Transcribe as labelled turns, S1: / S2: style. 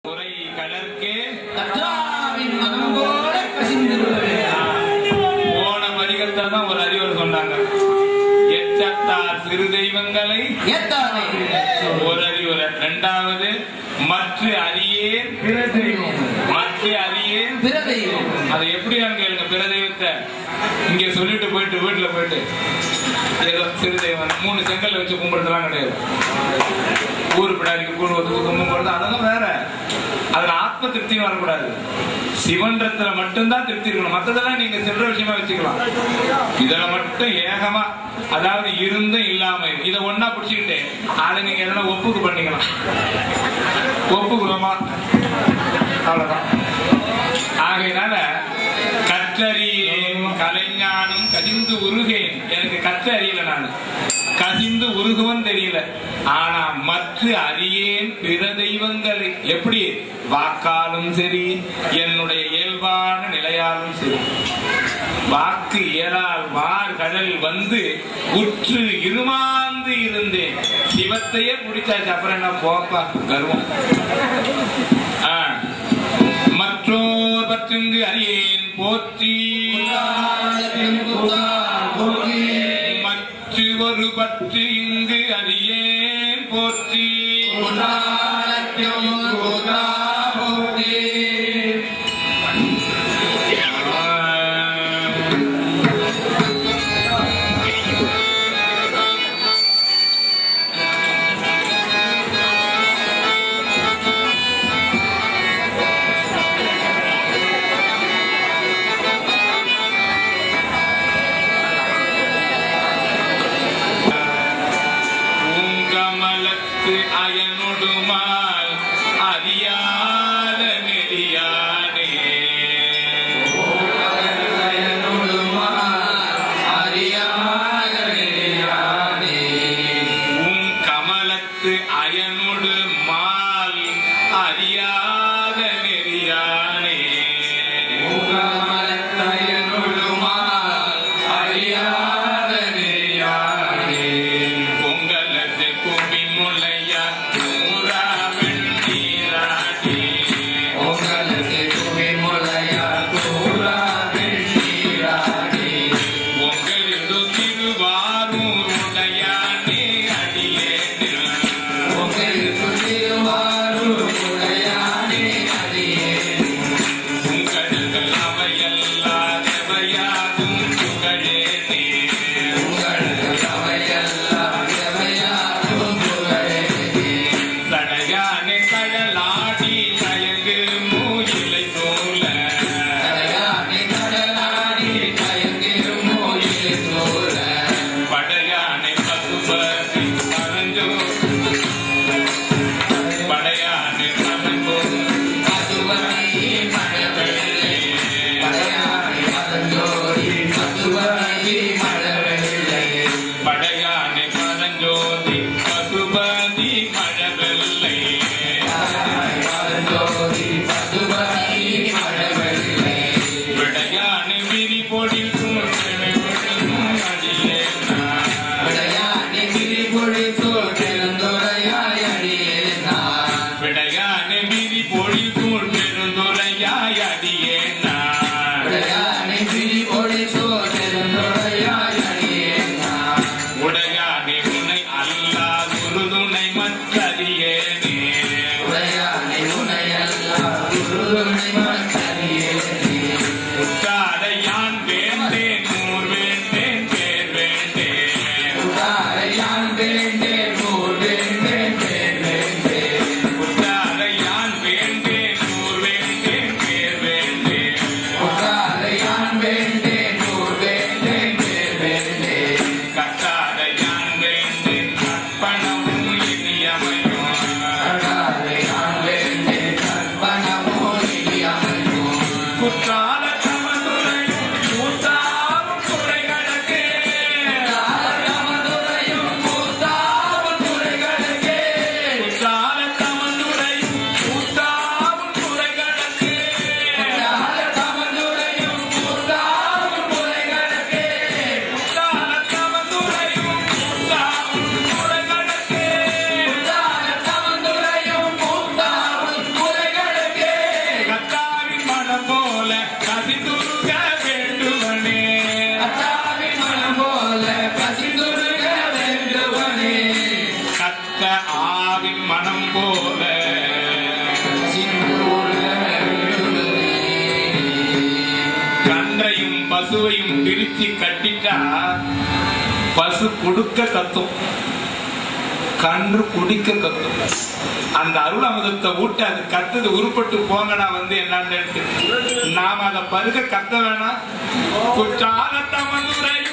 S1: உரை கடற்கே
S2: கற்றாவின் மனம் போல கசிந்திருப்பது
S1: போன பதிகத்தை தான் ஒரு அறிவுரை சொன்னாங்க எச்சத்தார் சிறு தெய்வங்களை
S2: ஏத்தாதே
S1: ஒரு அறிவுரை இரண்டாவது மற்ற அரியேன்
S2: பிற தெய்வம்
S1: மற்ற அரியேன்
S2: பிற தெய்வம்
S1: அதை எப்படியான்னு கேளுங்க பிற தெய்வத்தை இங்க சொல்லிட்டு போயிட்டு வீட்டுல போயிட்டு ஏதோ சிறு தெய்வம் மூணு செங்கல்ல வச்சு கும்பிடுறதுலாம் கிடையாது ஊரு பிடாரிக்கு கூடு ஒத்துக்கு கும்பிடுறது அதெல்லாம் வேற அதுல ஆத்ம திருப்தின்னு வரக்கூடாது சிவன்றத்துல மட்டும்தான் திருப்தி இருக்கணும் மத்ததெல்லாம் நீங்க சில்லற விஷயமா வச்சுக்கலாம் இதுல மட்டும் ஏகமா அதாவது இருந்தும் இல்லாம இதை ஒன்னா பிடிச்சுக்கிட்டு அதை நீங்க எதனா ஒப்புக்கு பண்ணிக்கலாம் ஒப்புக்குறோமா அவ்வளவுதான் ஆகையினால கற்றறியேன் கலைஞானம் கசிந்து உருகேன் எனக்கு கற்ற அறியல நான் கசிந்து உருகுவன் தெரியல ஆனா மற்ற அறியேன் பிற தெய்வங்களை எப்படி வாக்காலும் சரி என்னுடைய இயல்பான நிலையாலும் சரி வாக்கு இயலால் வார் கடல் வந்து உற்று இருமாந்து இருந்தேன் சிவத்தையே பிடிச்சாச்சு அப்புறம் என்ன போப்பா கர்வம் ஆ. மற்றோர் பற்றுங்கு அறியேன் போற்றி மற்ற ஒரு பற்று இங்கு அறியேன் போற்றி பூங்கமலத்து அயனொடுமால் அறியாத நெறியானே உம் கமலத்து அயனொடு மால் அறியாத நெறியானே பொங்கலத்து குமி முளையா நூறா வெண்ணீராடி உங்களிடு திருவாரூர் உடையானே அடியேனில் உங்கள் அவையல்லாதவையாகும் புகழேனே தடையானே கடலாடி தயங்கு மூயிலை சோல படையானே பசுபதி பரஞ்சோ படையானே பரஞ்சோ படையானே பரஞ்சோதி பசுபதி மழவெல்லை விடையானே விரி பொடில் அடியே விடையானே விரி பொடில் தூள் பெருந்துரையாய் அடியே உடையானே உனை அல்லா குருதுணை மற்றறியேனே உற்றாரையான் வேண்டேன் நூர் வேண்டேன் பேர் வேண்டேன் உற்றாரையான் வேண்டேன் நூர்
S2: கசிந்து உருகுதே.
S1: கன்றையும் பசுவையும் பிரிச்சு கட்டிட்டா பசு கொடுக்க கத்தும் கன்று குடிக்க கத்தும் அந்த அருள் அமுதத்தை ஊட்ட அது கத்துது உருப்பட்டு போங்கடா வந்து என்னன்னு நாம அதை பருக கத்த வேணாம் குற்றாலத்த மதுரை